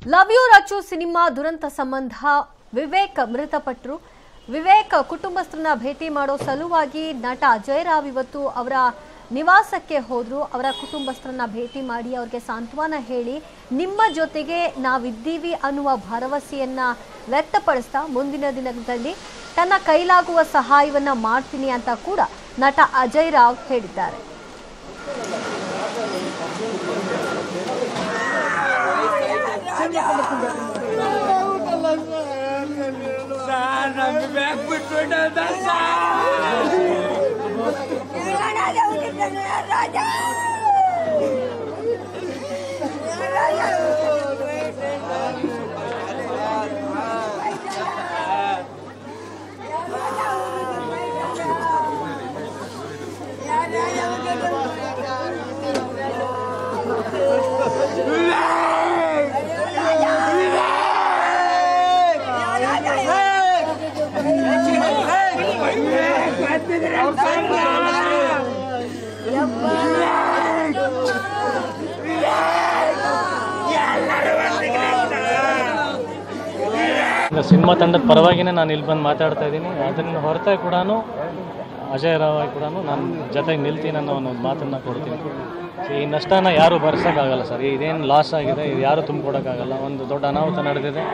love you ರಚು cinema ದುರಂತ ಸಂಬಂಧ ವಿವೇಕ್ ಮೃತಪಟ್ಟರು ವಿವೇಕ್ ಕುಟುಂಬಸ್ಥರನ್ನ ಭೇಟಿ ಮಾಡೋ ಸಲುವಾಗಿ ನಟ ಅಜಯ್ ರಾವ್ ಇವತ್ತು ಅವರ ನಿವಾಸಕ್ಕೆ ಹೋದ್ರು ಅವರ ಕುಟುಂಬಸ್ಥರನ್ನ ಭೇಟಿ ಮಾಡಿ ಅವ್ರಿಗೆ ಸಾಂತ್ವನ ಹೇಳಿ ನಿಮ್ಮ ಜೊತೆಗೆ ನಾವಿದ್ದೀವಿ ಅನ್ನುವ ಭರವಸೆಯನ್ನ ವ್ಯಕ್ತಪಡಿಸ್ತಾ ಮುಂದಿನ ದಿನದಲ್ಲಿ ತನ್ನ ಕೈಲಾಗುವ ಸಹಾಯವನ್ನ ಮಾಡ್ತೀನಿ ಅಂತ ಕೂಡ ನಟ ಅಜಯ್ ರಾವ್ ಹೇಳಿದ್ದಾರೆ ಈಗ ಸಿನಿಮಾ ತಂಡದ ಪರವಾಗಿನೇ ನಾನು ಇಲ್ಲಿ ಬಂದು ಮಾತಾಡ್ತಾ ಇದ್ದೀನಿ ಅದನ್ನು ಹೊರತಾಗಿ ಕೂಡ ಅಜಯ್ ರಾವ್ ಕೂಡ ನಾನು ಜೊತೆಗೆ ನಿಲ್ತೀನಿ ಅನ್ನೋ ಒಂದು ಮಾತನ್ನು ಕೊಡ್ತೀನಿ ಸೊ ಈ ನಷ್ಟನ ಯಾರೂ ಭರಿಸೋಕ್ಕಾಗಲ್ಲ ಸರ್ ಇದೇನು ಲಾಸ್ ಆಗಿದೆ ಇದು ಯಾರೂ ತುಂಬಿಕೊಡೋಕ್ಕಾಗಲ್ಲ ಒಂದು ದೊಡ್ಡ ಅನಾಹುತ ನಡೆದಿದೆ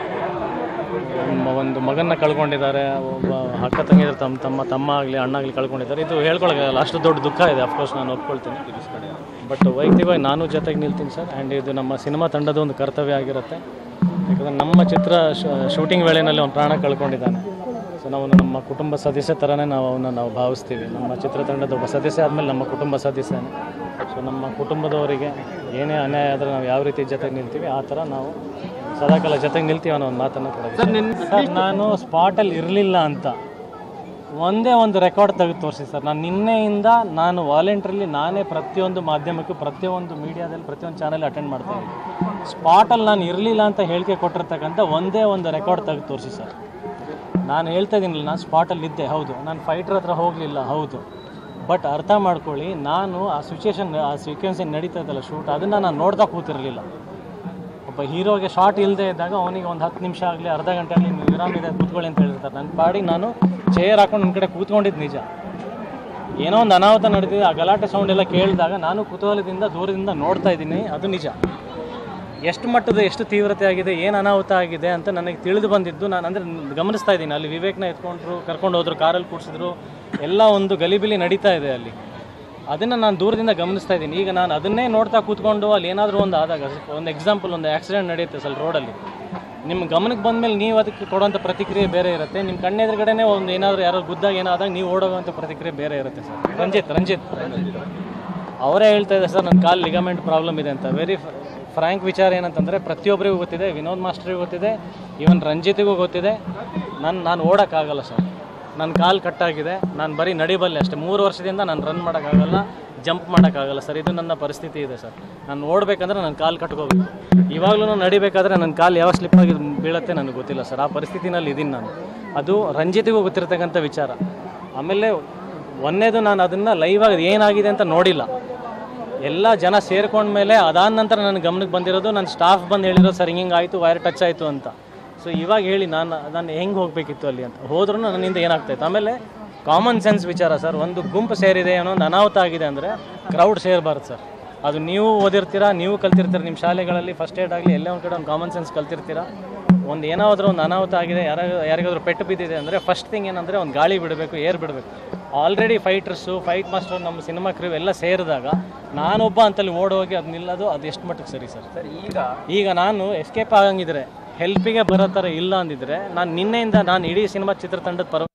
ಮ- ಒಂದು ಮಗನ್ನ ಕಳ್ಕೊಂಡಿದ್ದಾರೆ ಒಬ್ಬ ಅಕ್ಕ ತಂಗಿದ್ರು ತಮ್ಮ ತಮ್ಮ ತಮ್ಮ ಆಗಲಿ ಅಣ್ಣ ಆಗಲಿ ಕಳ್ಕೊಂಡಿದ್ದಾರೆ ಇದು ಹೇಳ್ಕೊಳಕ್ಕಾಗಲ್ಲ ಅಷ್ಟು ದೊಡ್ಡ ದುಃಖ ಇದೆ ಅಫ್ಕೋರ್ಸ್ ನಾನು ಒಪ್ಕೊಳ್ತೀನಿ ಬಟ್ ವೈಯಕ್ತಿಕವಾಗಿ ನಾನು ಜೊತೆಗೆ ನಿಲ್ತೀನಿ ಸರ್ ಆ್ಯಂಡ್ ಇದು ನಮ್ಮ ಸಿನಿಮಾ ತಂಡದ ಒಂದು ಕರ್ತವ್ಯ ಆಗಿರುತ್ತೆ ಯಾಕಂದರೆ ನಮ್ಮ ಚಿತ್ರ ಶೂಟಿಂಗ್ ವೇಳೆಯಲ್ಲಿ ಅವ್ನು ಪ್ರಾಣ ಕಳ್ಕೊಂಡಿದ್ದಾನೆ ಸೊ ನಾವು ನಮ್ಮ ಕುಟುಂಬ ಸದಸ್ಯ ಥರನೇ ನಾವು ಅವನ್ನ ನಾವು ಭಾವಿಸ್ತೀವಿ ನಮ್ಮ ಚಿತ್ರತಂಡದ ಒಬ್ಬ ಸದಸ್ಯ ಆದಮೇಲೆ ನಮ್ಮ ಕುಟುಂಬ ಸದಸ್ಯನೇ ಸೊ ನಮ್ಮ ಕುಟುಂಬದವರಿಗೆ ಏನೇ ಅನ್ಯಾಯ ಆದರೆ ನಾವು ಯಾವ ರೀತಿ ಜೊತೆಗೆ ನಿಲ್ತೀವಿ ಆ ಥರ ನಾವು ಸದಾಕಾಲ ಜೊತೆಗೆ ನಿಲ್ತೀವಿ ಅನ್ನೋ ಒಂದು ಮಾತನ್ನು ಕೊಡೋದು ಸರ್ ನಾನು ಸ್ಪಾಟಲ್ಲಿ ಇರಲಿಲ್ಲ ಅಂತ ಒಂದೇ ಒಂದು ರೆಕಾರ್ಡ್ ತೆಗೆದು ತೋರಿಸಿ ಸರ್ ನಾನು ನಿನ್ನೆಯಿಂದ ನಾನು ವಾಲಂಟ್ರಲ್ಲಿ ನಾನೇ ಪ್ರತಿಯೊಂದು ಮಾಧ್ಯಮಕ್ಕೂ ಪ್ರತಿಯೊಂದು ಮೀಡಿಯಾದಲ್ಲಿ ಪ್ರತಿಯೊಂದು ಚಾನಲ್ ಅಟೆಂಡ್ ಮಾಡ್ತಾ ಇದ್ದೀನಿ ಸ್ಪಾಟಲ್ಲಿ ನಾನು ಇರಲಿಲ್ಲ ಅಂತ ಹೇಳಿಕೆ ಕೊಟ್ಟಿರ್ತಕ್ಕಂಥ ಒಂದೇ ಒಂದು ರೆಕಾರ್ಡ್ ತೆಗೆದು ತೋರಿಸಿ ಸರ್ ನಾನು ಹೇಳ್ತಾ ಇದ್ದೀನಲ್ಲ ನಾನು ಸ್ಪಾಟಲ್ಲಿ ಇದ್ದೆ ಹೌದು ನಾನು ಫೈಟ್ರ್ ಹತ್ರ ಹೋಗಲಿಲ್ಲ ಹೌದು ಬಟ್ ಅರ್ಥ ಮಾಡ್ಕೊಳ್ಳಿ ನಾನು ಆ ಸಿಚುವೇಶನ್ ಆ ಸೀಕ್ವೆನ್ಸ್ ನಡೀತಾ ಇದ್ದಲ್ಲ ಶೂಟ್ ಅದನ್ನು ನಾನು ನೋಡ್ತಾ ಕೂತಿರಲಿಲ್ಲ ಒಬ್ಬ ಹೀರೋಗೆ ಶಾರ್ಟ್ ಇಲ್ಲದೆ ಇದ್ದಾಗ ಅವನಿಗೆ ಒಂದು ಹತ್ತು ನಿಮಿಷ ಆಗಲಿ ಅರ್ಧ ಗಂಟೆ ಆಗಲಿ ವಿರಾಮ ಇದೆ ಕೂತ್ಕೊಳ್ಳಿ ಅಂತ ಹೇಳಿರ್ತಾರೆ ನನ್ನ ಪಾಡಿಗೆ ನಾನು ಚೇರ್ ಹಾಕೊಂಡು ನನ್ನ ಕಡೆ ಕೂತ್ಕೊಂಡಿದ್ದು ನಿಜ ಏನೋ ಒಂದು ಅನಾಹುತ ನಡೆದಿದೆ ಆ ಗಲಾಟೆ ಸೌಂಡ್ ಎಲ್ಲ ಕೇಳಿದಾಗ ನಾನು ಕುತೂಹಲದಿಂದ ದೂರದಿಂದ ನೋಡ್ತಾ ಇದ್ದೀನಿ ಅದು ನಿಜ ಎಷ್ಟು ಮಟ್ಟದ ಎಷ್ಟು ತೀವ್ರತೆ ಆಗಿದೆ ಏನು ಅನಾಹುತ ಆಗಿದೆ ಅಂತ ನನಗೆ ತಿಳಿದು ಬಂದಿದ್ದು ನಾನು ಅಂದರೆ ಗಮನಿಸ್ತಾ ಇದ್ದೀನಿ ಅಲ್ಲಿ ವಿವೇಕ್ನ ಎತ್ಕೊಂಡ್ರು ಕರ್ಕೊಂಡು ಹೋದ್ರು ಕಾರಲ್ಲಿ ಕೂಡಿಸಿದ್ರು ಎಲ್ಲ ಒಂದು ಗಲಿಬಿಲಿ ನಡೀತಾ ಇದೆ ಅಲ್ಲಿ ಅದನ್ನು ನಾನು ದೂರದಿಂದ ಗಮನಿಸ್ತಾ ಇದ್ದೀನಿ ಈಗ ನಾನು ಅದನ್ನೇ ನೋಡ್ತಾ ಕೂತ್ಕೊಂಡು ಅಲ್ಲಿ ಏನಾದರೂ ಒಂದು ಆದಾಗ ಒಂದು ಎಕ್ಸಾಂಪಲ್ ಒಂದು ಆಕ್ಸಿಡೆಂಟ್ ನಡೆಯುತ್ತೆ ಸರ್ ರೋಡಲ್ಲಿ ನಿಮ್ಮ ಗಮನಕ್ಕೆ ಬಂದಮೇಲೆ ನೀವು ಅದಕ್ಕೆ ಕೊಡುವಂಥ ಪ್ರತಿಕ್ರಿಯೆ ಬೇರೆ ಇರುತ್ತೆ ನಿಮ್ಮ ಕಣ್ಣೆದುರುಗಡೆನೇ ಒಂದು ಏನಾದರೂ ಯಾರೋ ಗುದ್ದಾಗ ಏನಾದಾಗ ನೀವು ಓಡೋವಂಥ ಪ್ರತಿಕ್ರಿಯೆ ಬೇರೆ ಇರುತ್ತೆ ಸರ್ ರಂಜಿತ್ ರಂಜಿತ್ ಅವರೇ ಹೇಳ್ತಾ ಇದ್ದಾರೆ ಸರ್ ನನ್ನ ಕಾಲು ಲಿಗಮೆಂಟ್ ಪ್ರಾಬ್ಲಮ್ ಇದೆ ಅಂತ ವೆರಿ ಫ್ರ್ಯಾಂಕ್ ವಿಚಾರ ಏನಂತಂದರೆ ಪ್ರತಿಯೊಬ್ಬರಿಗೂ ಗೊತ್ತಿದೆ ವಿನೋದ್ ಮಾಸ್ಟ್ರಿಗೂ ಗೊತ್ತಿದೆ ಈವನ್ ರಂಜಿತಿಗೂ ಗೊತ್ತಿದೆ ನಾನು ನಾನು ಓಡೋಕ್ಕಾಗಲ್ಲ ಸರ್ ನನ್ನ ಕಾಲು ಕಟ್ಟಾಗಿದೆ ನಾನು ಬರೀ ನಡಿಬಲ್ಲೆ ಅಷ್ಟೇ ಮೂರು ವರ್ಷದಿಂದ ನಾನು ರನ್ ಮಾಡೋಕ್ಕಾಗಲ್ಲ ಜಂಪ್ ಮಾಡೋಕ್ಕಾಗಲ್ಲ ಸರ್ ಇದು ನನ್ನ ಪರಿಸ್ಥಿತಿ ಇದೆ ಸರ್ ನಾನು ಓಡಬೇಕಂದ್ರೆ ನನ್ನ ಕಾಲು ಕಟ್ಕೋಬೇಕು ಇವಾಗಲೂ ನಡಿಬೇಕಾದ್ರೆ ನನ್ನ ಕಾಲು ಯಾವ ಸ್ಲಿಪ್ ಆಗಿ ಬೀಳತ್ತೆ ನನಗೆ ಗೊತ್ತಿಲ್ಲ ಸರ್ ಆ ಪರಿಸ್ಥಿತಿನಲ್ಲಿ ಇದ್ದೀನಿ ನಾನು ಅದು ರಂಜಿತಿಗೂ ಗೊತ್ತಿರತಕ್ಕಂಥ ವಿಚಾರ ಆಮೇಲೆ ಒಂದೇದು ನಾನು ಅದನ್ನು ಲೈವ್ ಆಗಿ ಏನಾಗಿದೆ ಅಂತ ನೋಡಿಲ್ಲ ಎಲ್ಲ ಜನ ಸೇರ್ಕೊಂಡ್ಮೇಲೆ ಅದಾದ ನಂತರ ನನ್ನ ಗಮನಕ್ಕೆ ಬಂದಿರೋದು ನನ್ನ ಸ್ಟಾಫ್ ಬಂದು ಹೇಳಿರೋ ಸರ್ ಹಿಂಗೆ ಆಯಿತು ವೈರ್ ಟಚ್ ಆಯಿತು ಅಂತ ಸೊ ಇವಾಗ ಹೇಳಿ ನಾನು ನಾನು ಹೆಂಗೆ ಹೋಗಬೇಕಿತ್ತು ಅಲ್ಲಿ ಅಂತ ಹೋದ್ರೂ ನನ್ನಿಂದ ಏನಾಗ್ತಾಯಿತ್ತು ಆಮೇಲೆ ಕಾಮನ್ ಸೆನ್ಸ್ ವಿಚಾರ ಸರ್ ಒಂದು ಗುಂಪು ಸೇರಿದೆ ಏನೋ ಒಂದು ಅನಾಹುತ ಆಗಿದೆ ಅಂದರೆ ಕ್ರೌಡ್ ಸೇರಬಾರ್ದು ಸರ್ ಅದು ನೀವು ಓದಿರ್ತೀರಾ ನೀವು ಕಲ್ತಿರ್ತೀರ ನಿಮ್ಮ ಶಾಲೆಗಳಲ್ಲಿ ಫಸ್ಟ್ ಏಡ್ ಆಗಲಿ ಎಲ್ಲೇ ಒಂದು ಕಡೆ ಒಂದು ಕಾಮನ್ ಸೆನ್ಸ್ ಕಲ್ತಿರ್ತೀರಾ ಒಂದು ಏನಾದರೂ ಒಂದು ಅನಾಹುತ ಆಗಿದೆ ಯಾರ ಯಾರಿಗಾದ್ರೂ ಪೆಟ್ಟು ಬಿದ್ದಿದೆ ಅಂದರೆ ಫಸ್ಟ್ ಥಿಂಗ್ ಏನಂದರೆ ಒಂದು ಗಾಳಿ ಬಿಡಬೇಕು ಏರ್ ಬಿಡಬೇಕು ಆಲ್ರೆಡಿ ಫೈಟರ್ಸು ಫೈಟ್ ಮಾಸ್ಟರ್ ನಮ್ಮ ಸಿನಿಮಾ ಕ್ರಿವ್ ಎಲ್ಲ ಸೇರಿದಾಗ ನಾನೊಬ್ಬ ಅಂತಲ್ಲಿ ಓಡೋಗಿ ಅದು ನಿಲ್ಲೋದು ಅದು ಎಷ್ಟು ಮಟ್ಟಿಗೆ ಸರಿ ಸರ್ ಸರ್ ಈಗ ಈಗ ನಾನು ಎಸ್ಕೇಪ್ ಆಗಂಗಿದ್ರೆ ಹೆಲ್ಪಿಗೆ ಬರೋ ಥರ ಇಲ್ಲ ಅಂದಿದ್ರೆ ನಾನು ನಿನ್ನೆಯಿಂದ ನಾನು ಇಡೀ ಸಿನಿಮಾ ಚಿತ್ರತಂಡದ ಪರ